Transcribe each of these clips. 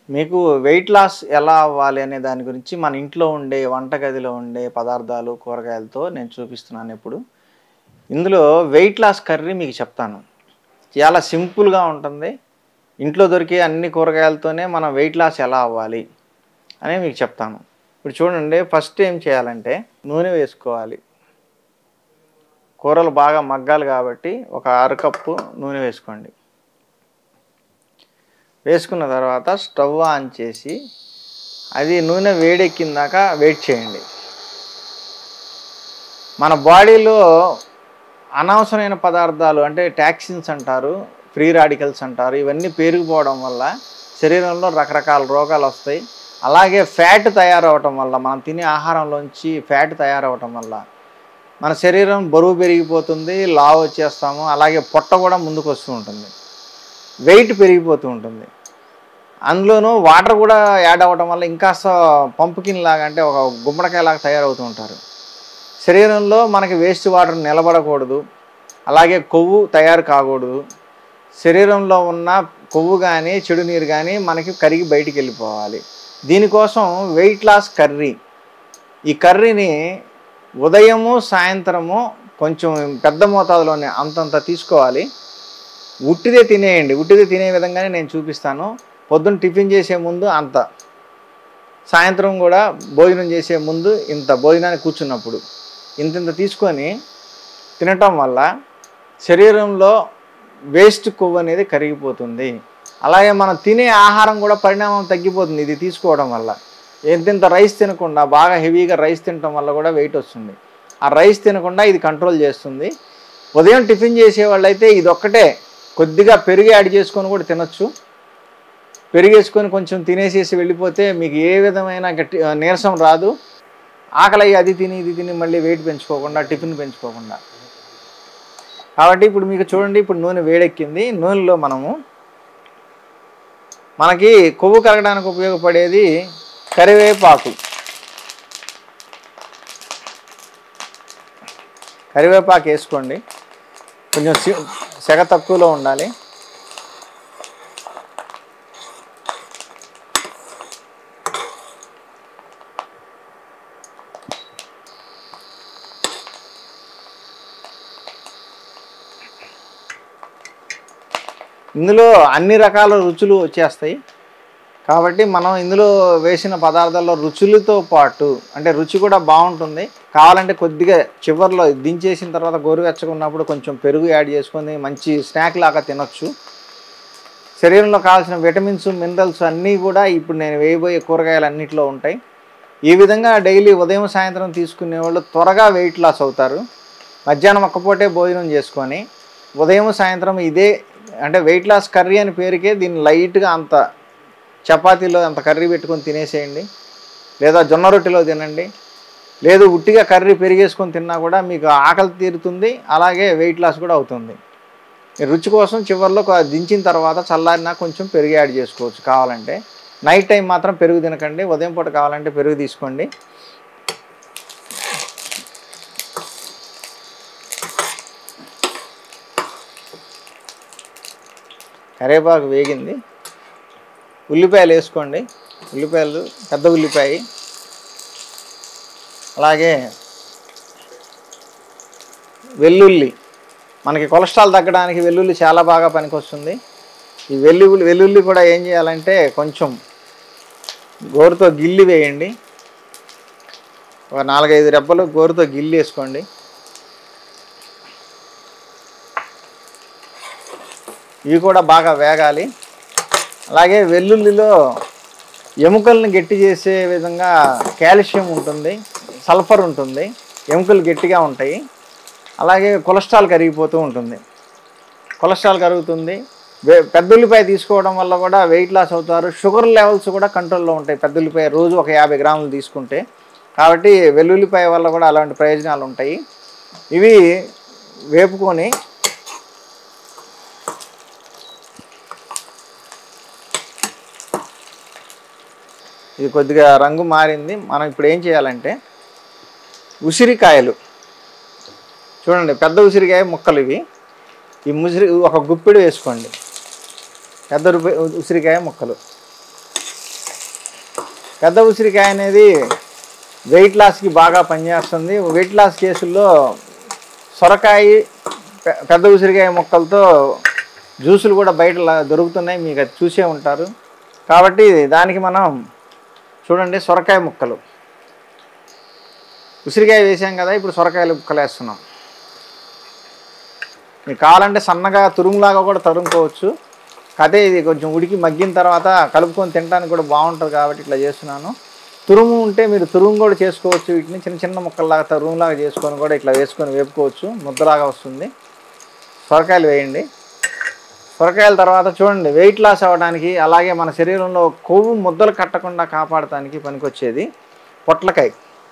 మీకు weight loss ఎలా అవ్వాలి అనే దాని గురించి మన ఇంట్లో ఉండే వంటగదిలో ఉండే పదార్థాలు కూరగాయలతో నేను చూపిస్తున్నాను ఇప్పుడు ఇందులో వెయిట్ లాస్ కర్రీ మీకు చెప్తాను చాలా సింపుల్గా ఉంటుంది ఇంట్లో దొరికే అన్ని కూరగాయలతోనే మనం వెయిట్ లాస్ ఎలా అవ్వాలి అని మీకు చెప్తాను ఇప్పుడు చూడండి ఫస్ట్ ఏం చేయాలంటే నూనె వేసుకోవాలి కూరలు బాగా మగ్గాలి కాబట్టి ఒక అరకప్పు నూనె వేసుకోండి వేసుకున్న తర్వాత స్టవ్ ఆన్ చేసి అది నూనె వేడెక్కిందాక వెయిట్ చేయండి మన బాడీలో అనవసరమైన పదార్థాలు అంటే టాక్సిన్స్ అంటారు ఫ్రీ రాడికల్స్ అంటారు ఇవన్నీ పెరిగిపోవడం వల్ల శరీరంలో రకరకాల రోగాలు వస్తాయి అలాగే ఫ్యాట్ తయారవటం వల్ల మనం తినే ఆహారంలోంచి ఫ్యాట్ తయారవటం వల్ల మన శరీరం బరువు పెరిగిపోతుంది లావు వచ్చేస్తాము అలాగే పొట్ట కూడా ముందుకు వస్తూ ఉంటుంది వెయిట్ పెరిగిపోతూ ఉంటుంది అందులోనూ వాటర్ కూడా యాడ్ అవ్వడం వల్ల ఇంకాస్త పంపుకిన్ లాగా అంటే ఒక గుమ్మడికాయలాగా తయారవుతూ ఉంటారు శరీరంలో మనకి వేస్ట్ వాటర్ నిలబడకూడదు అలాగే కొవ్వు తయారు కాకూడదు శరీరంలో ఉన్న కొవ్వు కానీ చెడు నీరు కానీ మనకి కరిగి బయటికి వెళ్ళిపోవాలి దీనికోసం వెయిట్ లాస్ కర్రీ ఈ కర్రీని ఉదయము సాయంత్రము కొంచెం పెద్ద మోతాదులోనే అంతంత తీసుకోవాలి ఉట్టిదే తినేయండి ఉట్టిదే తినే విధంగానే నేను చూపిస్తాను పొద్దున్న టిఫిన్ చేసే ముందు అంత సాయంత్రం కూడా భోజనం చేసే ముందు ఇంత భోజనానికి కూర్చున్నప్పుడు ఇంత ఇంత తీసుకొని తినటం వల్ల శరీరంలో వేస్ట్ కొవ్వు అనేది కరిగిపోతుంది అలాగే మనం తినే ఆహారం కూడా పరిణామం తగ్గిపోతుంది ఇది తీసుకోవడం వల్ల ఎంతింత రైస్ తినకుండా బాగా హెవీగా రైస్ తినటం వల్ల కూడా వెయిట్ వస్తుంది ఆ రైస్ తినకుండా ఇది కంట్రోల్ చేస్తుంది ఉదయం టిఫిన్ చేసే వాళ్ళైతే ఇది ఒక్కటే కొద్దిగా పెరుగు యాడ్ చేసుకొని కూడా తినొచ్చు పెరిగేసుకొని కొంచెం తినేసేసి వెళ్ళిపోతే మీకు ఏ విధమైన గట్టి ఆ, నీరసం రాదు ఆకలి అది తిని ఇది తిని మళ్ళీ వెయిట్ పెంచుకోకుండా టిఫిన్ పెంచుకోకుండా కాబట్టి ఇప్పుడు మీకు చూడండి ఇప్పుడు నూనె వేడెక్కింది నూనెలో మనము మనకి కొవ్వు కరగడానికి ఉపయోగపడేది కరివేపాకు కరివేపాకు వేసుకోండి కొంచెం సి- సెగ తక్కువలో ఉండాలి ఇందులో అన్ని రకాల రుచులు వచ్చేస్తాయి కాబట్టి మనం ఇందులో వేసిన పదార్థాల్లో రుచులతో పాటు అంటే రుచి కూడా బాగుంటుంది కావాలంటే కొద్దిగా చివర్లో దించేసిన తర్వాత గోరువెచ్చగా ఉన్నప్పుడు కొంచెం పెరుగు యాడ్ చేసుకొని మంచి స్నాక్ లాగా తినొచ్చు శరీరంలో కావాల్సిన విటమిన్స్ మినరల్స్ అన్నీ కూడా ఇప్పుడు నేను వేయబోయే కూరగాయలు అన్నింటిలో ఉంటాయి ఈ విధంగా డైలీ ఉదయం సాయంత్రం తీసుకునే వాళ్ళు త్వరగా వెయిట్ లాస్ అవుతారు మధ్యాహ్నం ఒక్కపూటే భోజనం చేసుకొని ఉదయం సాయంత్రం ఇదే అంటే వెయిట్ లాస్ కర్రీ అని పేరుకే దీన్ని లైట్గా అంత చపాతీలో అంత కర్రీ పెట్టుకొని తినేసేయండి లేదా జొన్న రొట్టెలో తినండి లేదు ఉట్టిగా కర్రీ పెరిగేసుకొని తిన్నా కూడా మీకు ఆకలి తీరుతుంది అలాగే వెయిట్ లాస్ కూడా అవుతుంది ఈ రుచి కోసం చివరిలో కొ- దించిన తర్వాత చల్లారినా కొంచెం పెరుగు యాడ్ చేసుకోవచ్చు కావాలంటే నైట్ టైం మాత్రం పెరుగు తినకండి ఉదయం పూట కావాలంటే పెరుగు తీసుకోండి కరివేపాకు వేగింది ఉల్లిపాయలు వేసుకోండి ఉల్లిపాయలు పెద్ద ఉల్లిపాయ అలాగే వెల్లుల్లి మనకి కొలెస్ట్రాల్ తగ్గడానికి వెల్లుల్లి చాలా బాగా పనికొస్తుంది ఈ వెల్లుల్లి వెల్లుల్లి కూడా ఏం చేయాలంటే కొంచెం గోరుతో గిల్లి వేయండి ఒక నాలుగైదు రెబ్బలు గోరుతో గిల్లి వేసుకోండి ఇవి కూడా బాగా వేగాలి అలాగే వెల్లుల్లిలో ఎముకల్ని గట్టి చేసే విధంగా కాల్షియం ఉంటుంది సల్ఫర్ ఉంటుంది ఎముకలు గట్టిగా ఉంటాయి అలాగే కొలెస్ట్రాల్ కరిగిపోతూ ఉంటుంది కొలెస్ట్రాల్ కరుగుతుంది వే- పెద్ద ఉల్లిపాయ తీసుకోవడం వల్ల కూడా వెయిట్ లాస్ అవుతారు షుగర్ లెవెల్స్ కూడా కంట్రోల్లో ఉంటాయి పెద్ద ఉల్లిపాయ రోజు ఒక యాభై గ్రాములు తీసుకుంటే కాబట్టి వెల్లుల్లిపాయ వల్ల కూడా అలాంటి ప్రయోజనాలు ఉంటాయి ఇవి వేపుకొని ఇది కొద్దిగా రంగు మారింది మనం ఇప్పుడు ఏం చేయాలంటే ఉసిరికాయలు చూడండి పెద్ద ఉసిరికాయ ముక్కలు ఇవి ఈ ముసిరి ఒక గుప్పిడి వేసుకోండి పెద్ద రుప- ఉసిరికాయ ముక్కలు పెద్ద ఉసిరికాయ అనేది వెయిట్ లాస్కి బాగా పనిచేస్తుంది వెయిట్ లాస్ కేసుల్లో సొరకాయ పె- పెద్ద ఉసిరికాయ మొక్కలతో జ్యూసులు కూడా బయట లా- దొరుకుతున్నాయి మీకు అది చూసే ఉంటారు కాబట్టి దానికి మనం చూడండి సొరకాయ ముక్కలు ఉసిరికాయ వేసాం కదా ఇప్పుడు సొరకాయలు ముక్కలు వేస్తున్నాం మీకు కావాలంటే సన్నగా తురుములాగా కూడా తరుముకోవచ్చు అదే ఇది కొంచెం ఉడికి మగ్గిన తర్వాత కలుపుకొని తినడానికి కూడా బాగుంటుంది కాబట్టి ఇట్లా చేస్తున్నాను తురుము ఉంటే మీరు తురుము కూడా చేసుకోవచ్చు వీటిని చిన్న చిన్న ముక్కల్లాగా తరుములాగా చేసుకొని కూడా ఇట్లా వేసుకొని వేపుకోవచ్చు ముద్దలాగా వస్తుంది సొరకాయలు వేయండి సొరకాయల తర్వాత చూడండి వెయిట్ లాస్ అవ్వడానికి అలాగే మన శరీరంలో కొవ్వు ముద్దలు కట్టకుండా కాపాడటానికి పనికొచ్చేది పొట్లకాయ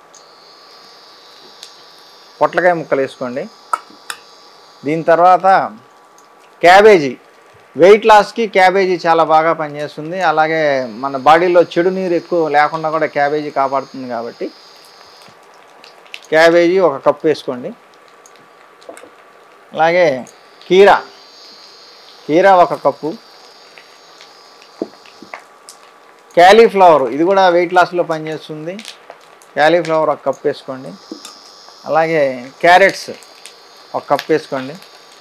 పొట్లకాయ ముక్కలు వేసుకోండి దీని తర్వాత క్యాబేజీ వెయిట్ లాస్కి క్యాబేజీ చాలా బాగా పనిచేస్తుంది అలాగే మన బాడీలో చెడు నీరు ఎక్కువ లేకుండా కూడా క్యాబేజీ కాపాడుతుంది కాబట్టి క్యాబేజీ ఒక కప్పు వేసుకోండి అలాగే కీరా కీరా ఒక కప్పు క్యాలీఫ్లవర్ ఇది కూడా వెయిట్ లాస్లో పనిచేస్తుంది క్యాలీఫ్లవర్ ఒక కప్ వేసుకోండి అలాగే క్యారెట్స్ ఒక కప్ వేసుకోండి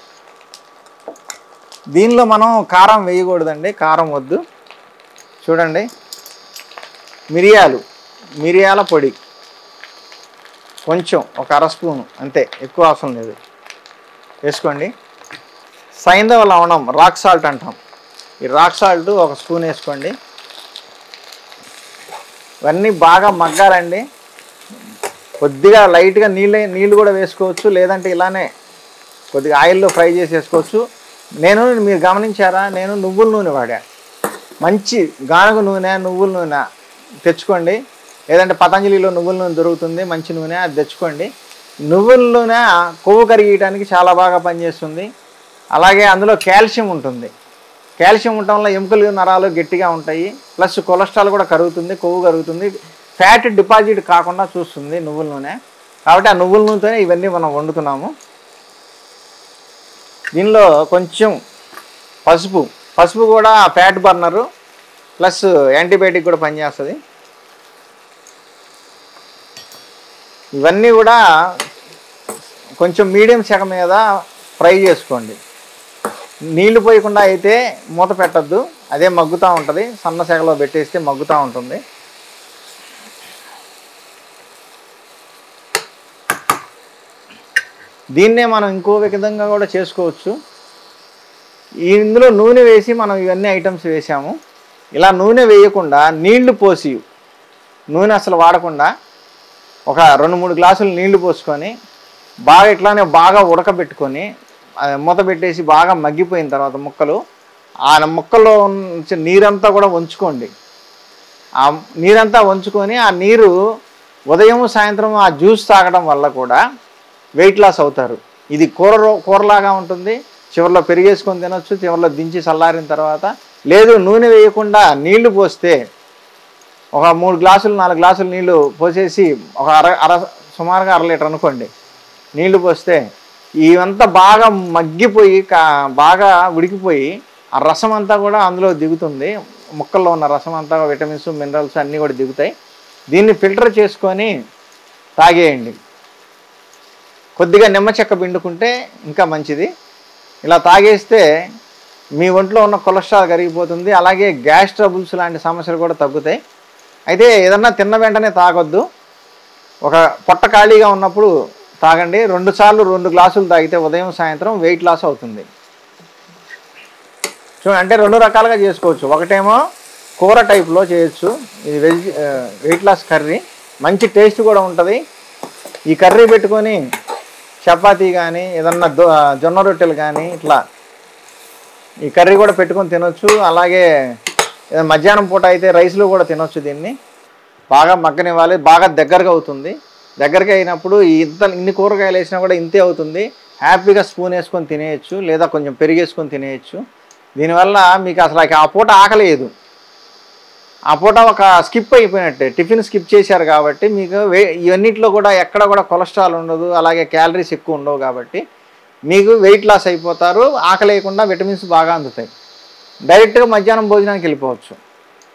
దీనిలో మనం కారం వేయకూడదండి కారం వద్దు చూడండి మిరియాలు మిరియాల పొడి కొంచెం ఒక అర స్పూను అంతే ఎక్కువ అవసరం లేదు వేసుకోండి సైంధవ లవణం రాక్ సాల్ట్ అంటాం ఈ రాక్ సాల్ట్ ఒక స్పూన్ వేసుకోండి ఇవన్నీ బాగా మగ్గాలండి కొద్దిగా లైట్గా నీళ్ళ నీళ్ళు కూడా వేసుకోవచ్చు లేదంటే ఇలానే కొద్దిగా ఆయిల్లో ఫ్రై చేసి వేసుకోవచ్చు నేను మీరు గమనించారా నేను నువ్వుల నూనె వాడా మంచి గానుగ నూనె నువ్వుల నూనె తెచ్చుకోండి లేదంటే పతంజలిలో నువ్వుల నూనె దొరుకుతుంది మంచి నూనె అది తెచ్చుకోండి నువ్వుల నూనె కొవ్వు కరిగియడానికి చాలా బాగా పనిచేస్తుంది అలాగే అందులో కాల్షియం ఉంటుంది కాల్షియం ఉండటం వల్ల ఎముకలు నరాలు గట్టిగా ఉంటాయి ప్లస్ కొలెస్ట్రాల్ కూడా కరుగుతుంది కొవ్వు కరుగుతుంది ఫ్యాట్ డిపాజిట్ కాకుండా చూస్తుంది నువ్వుల నూనె కాబట్టి ఆ నువ్వుల నూనెతోనే ఇవన్నీ మనం వండుతున్నాము దీనిలో కొంచెం పసుపు పసుపు కూడా ఫ్యాట్ బర్నరు ప్లస్ యాంటీబయాటిక్ కూడా పనిచేస్తుంది ఇవన్నీ కూడా కొంచెం మీడియం సెగ మీద ఫ్రై చేసుకోండి నీళ్లు పోయకుండా అయితే మూత పెట్టద్దు అదే మగ్గుతూ ఉంటుంది సన్న సెగలో పెట్టేస్తే మగ్గుతూ ఉంటుంది దీన్నే మనం ఇంకో విధంగా కూడా చేసుకోవచ్చు ఇందులో నూనె వేసి మనం ఇవన్నీ ఐటమ్స్ వేసాము ఇలా నూనె వేయకుండా నీళ్లు పోసి నూనె అసలు వాడకుండా ఒక రెండు మూడు గ్లాసులు నీళ్లు పోసుకొని బాగా ఇట్లానే బాగా ఉడకబెట్టుకొని ఆ మూత పెట్టేసి బాగా మగ్గిపోయిన తర్వాత ముక్కలు ఆ ముక్కల్లో నుంచి నీరంతా కూడా వంచుకోండి ఆ నీరంతా వంచుకొని ఆ నీరు ఉదయం సాయంత్రం ఆ జ్యూస్ తాగడం వల్ల కూడా వెయిట్ లాస్ అవుతారు ఇది కూర రో- కూరలాగా ఉంటుంది చివరిలో పెరిగేసుకొని తినొచ్చు చివరిలో దించి చల్లారిన తర్వాత లేదు నూనె వేయకుండా నీళ్లు పోస్తే ఒక మూడు గ్లాసులు నాలుగు గ్లాసులు నీళ్లు పోసేసి ఒక అర అర సుమారుగా అర లీటర్ అనుకోండి నీళ్లు పోస్తే ఇవంతా బాగా మగ్గిపోయి కా బాగా ఉడికిపోయి ఆ రసం అంతా కూడా అందులో దిగుతుంది ముక్కల్లో ఉన్న రసం అంతా విటమిన్స్ మినరల్స్ అన్నీ కూడా దిగుతాయి దీన్ని ఫిల్టర్ చేసుకొని తాగేయండి కొద్దిగా నిమ్మ చెక్క పిండుకుంటే ఇంకా మంచిది ఇలా తాగేస్తే మీ ఒంట్లో ఉన్న కొలెస్ట్రాల్ కరిగిపోతుంది అలాగే గ్యాస్ ట్రబుల్స్ లాంటి సమస్యలు కూడా తగ్గుతాయి అయితే ఏదన్నా తిన్న వెంటనే తాగొద్దు ఒక పొట్ట ఖాళీగా ఉన్నప్పుడు తాగండి రెండు సార్లు రెండు గ్లాసులు తాగితే ఉదయం సాయంత్రం వెయిట్ లాస్ అవుతుంది చూడండి అంటే రెండు రకాలుగా చేసుకోవచ్చు ఒకటేమో కూర టైప్లో చేయొచ్చు ఇది వెజ్ వెయిట్ లాస్ కర్రీ మంచి టేస్ట్ కూడా ఉంటుంది ఈ కర్రీ పెట్టుకొని చపాతీ కానీ ఏదన్నా దొ జొన్న రొట్టెలు కానీ ఇట్లా ఈ కర్రీ కూడా పెట్టుకొని తినొచ్చు అలాగే ఏదైనా మధ్యాహ్నం పూట అయితే రైస్లో కూడా తినొచ్చు దీన్ని బాగా మగ్గనివ్వాలి బాగా దగ్గరగా అవుతుంది దగ్గరగా అయినప్పుడు ఈ ఇంత ఇన్ని కూరగాయలు వేసినా కూడా ఇంతే అవుతుంది హ్యాపీగా స్పూన్ వేసుకొని తినేయచ్చు లేదా కొంచెం పెరిగేసుకొని తినేయచ్చు దీనివల్ల మీకు అసలు ఆ పూట ఆకలేదు ఆ పూట ఒక స్కిప్ అయిపోయినట్టే టిఫిన్ స్కిప్ చేశారు కాబట్టి మీకు వే ఇవన్నిట్లో కూడా ఎక్కడ కూడా కొలెస్ట్రాల్ ఉండదు అలాగే క్యాలరీస్ ఎక్కువ ఉండవు కాబట్టి మీకు వెయిట్ లాస్ అయిపోతారు ఆకలి లేకుండా విటమిన్స్ బాగా అందుతాయి డైరెక్ట్గా మధ్యాహ్నం భోజనానికి వెళ్ళిపోవచ్చు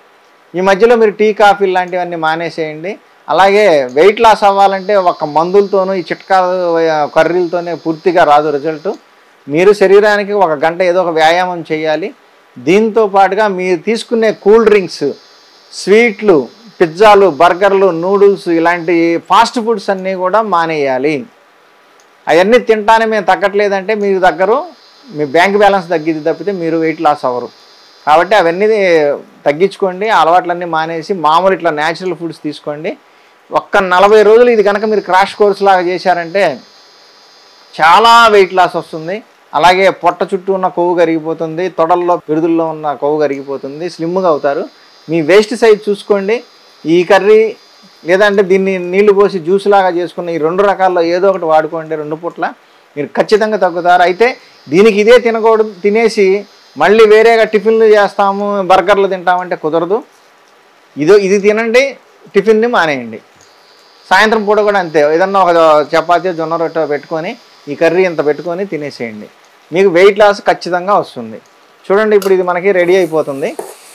ఈ మధ్యలో మీరు టీ కాఫీ లాంటివన్నీ మానేసేయండి అలాగే వెయిట్ లాస్ అవ్వాలంటే ఒక మందులతోనూ ఈ చిట్కాలు ఆ, కర్రీలతోనే పూర్తిగా రాదు రిజల్ట్ మీరు శరీరానికి ఒక గంట ఏదో ఒక వ్యాయామం చేయాలి దీంతో పాటుగా మీరు తీసుకునే కూల్ డ్రింక్స్ స్వీట్లు పిజ్జాలు బర్గర్లు నూడిల్స్ ఇలాంటి ఫాస్ట్ ఫుడ్స్ అన్నీ కూడా మానేయాలి అవన్నీ తింటానే మేము తగ్గట్లేదంటే మీరు దగ్గరు మీ బ్యాంక్ బ్యాలెన్స్ తగ్గిద్ది తప్పితే మీరు వెయిట్ లాస్ అవ్వరు కాబట్టి అవన్నీ తగ్గించుకోండి ఆ అలవాట్లన్నీ మానేసి మామూలు ఇట్లా న్యాచురల్ ఫుడ్స్ తీసుకోండి ఒక్క నలభై రోజులు ఇది కనుక మీరు క్రాష్ కోర్స్ లాగా చేశారంటే చాలా వెయిట్ లాస్ వస్తుంది అలాగే పొట్ట చుట్టూ ఉన్న కొవ్వు కరిగిపోతుంది తొడల్లో పిరుదుల్లో ఉన్న కొవ్వు కరిగిపోతుంది స్లిమ్గా అవుతారు మీ వేస్ట్ సైజ్ చూసుకోండి ఈ కర్రీ లేదంటే దీన్ని నీళ్లు పోసి జ్యూస్ లాగా చేసుకున్న ఈ రెండు రకాల్లో ఏదో ఒకటి వాడుకోండి రెండు పూట్ల మీరు ఖచ్చితంగా తగ్గుతారు అయితే దీనికి ఇదే తినకూడదు తినేసి మళ్ళీ వేరేగా టిఫిన్లు చేస్తాము బర్గర్లు తింటామంటే కుదరదు ఇదో ఇది తినండి టిఫిన్ని మానేయండి సాయంత్రం పూట కూడా అంతే ఏదన్నా ఒక చపాతీ జొన్న రొట్టె పెట్టుకొని ఈ కర్రీ ఇంత పెట్టుకొని తినేసేయండి మీకు వెయిట్ లాస్ ఖచ్చితంగా వస్తుంది చూడండి ఇప్పుడు ఇది మనకి రెడీ అయిపోతుంది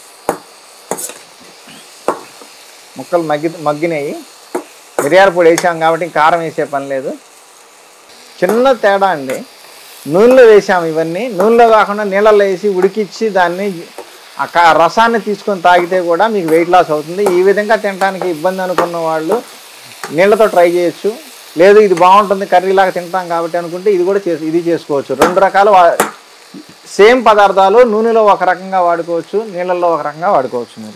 ముక్కలు మగ్గి మగ్గినాయి మిరియాల పొడి వేసాం కాబట్టి ఇంకా కారం వేసే పని లేదు చిన్న తేడా అండి నూనెలో వేసాము ఇవన్నీ నూనెలో కాకుండా నీళ్ళల్లో వేసి ఉడికిచ్చి దాన్ని ఆ కా- రసాన్ని తీసుకొని తాగితే కూడా మీకు వెయిట్ లాస్ అవుతుంది ఈ విధంగా తినడానికి ఇబ్బంది అనుకున్న వాళ్ళు నీళ్ళతో ట్రై చేయొచ్చు లేదు ఇది బాగుంటుంది కర్రీలాగా తింటాం కాబట్టి అనుకుంటే ఇది కూడా చేసి ఇది చేసుకోవచ్చు రెండు రకాల వా- సేమ్ పదార్థాలు నూనెలో ఒక రకంగా వాడుకోవచ్చు నీళ్ళల్లో ఒక రకంగా వాడుకోవచ్చు మీరు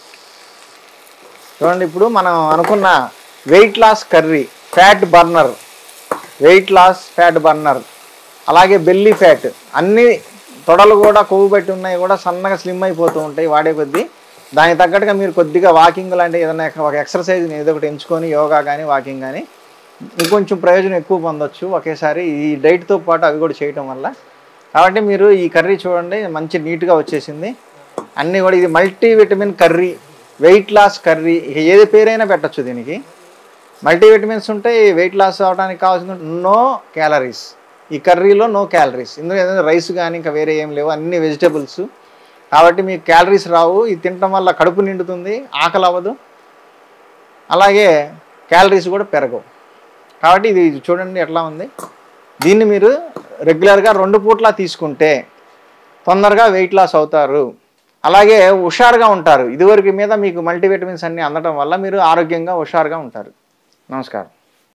చూడండి ఇప్పుడు మనం అనుకున్న weight loss curry fat burner weight loss fat burner అలాగే బెల్లీ ఫ్యాట్ అన్ని తొడలు కూడా కొవ్వు పెట్టి ఉన్నాయి కూడా సన్నగా స్లిమ్ అయిపోతూ ఉంటాయి వాడే కొద్దీ దానికి తగ్గట్టుగా మీరు కొద్దిగా వాకింగ్ లాంటి ఏదైనా ఒక ఎక్సర్సైజ్ ఏదో ఒకటి ఎంచుకొని యోగా కానీ వాకింగ్ కానీ ఇంకొంచెం ప్రయోజనం ఎక్కువ పొందొచ్చు ఒకేసారి ఈ డైట్తో పాటు అవి కూడా చేయటం వల్ల కాబట్టి మీరు ఈ కర్రీ చూడండి మంచి నీట్గా వచ్చేసింది అన్నీ కూడా ఇది multi vitamin curry weight loss curry ఇక ఏది పేరైనా పెట్టచ్చు దీనికి మల్టీ విటమిన్స్ ఉంటాయి వెయిట్ లాస్ అవడానికి కావాల్సిన నో క్యాలరీస్ ఈ కర్రీలో నో క్యాలరీస్ ఇందులో ఏదైనా రైస్ కానీ ఇంకా వేరే ఏం లేవు అన్ని వెజిటబుల్స్ కాబట్టి మీకు క్యాలరీస్ రావు ఇది తినటం వల్ల కడుపు నిండుతుంది ఆకలి అవ్వదు అలాగే క్యాలరీస్ కూడా పెరగవు కాబట్టి ఇది చూడండి ఎట్లా ఉంది దీన్ని మీరు రెగ్యులర్గా రెండు పూట్ల తీసుకుంటే తొందరగా వెయిట్ లాస్ అవుతారు అలాగే హుషారుగా ఉంటారు ఇదివరకు మీద మీకు మల్టీవిటమిన్స్ అన్నీ అందడం వల్ల మీరు ఆరోగ్యంగా హుషారుగా ఉంటారు నమస్కారం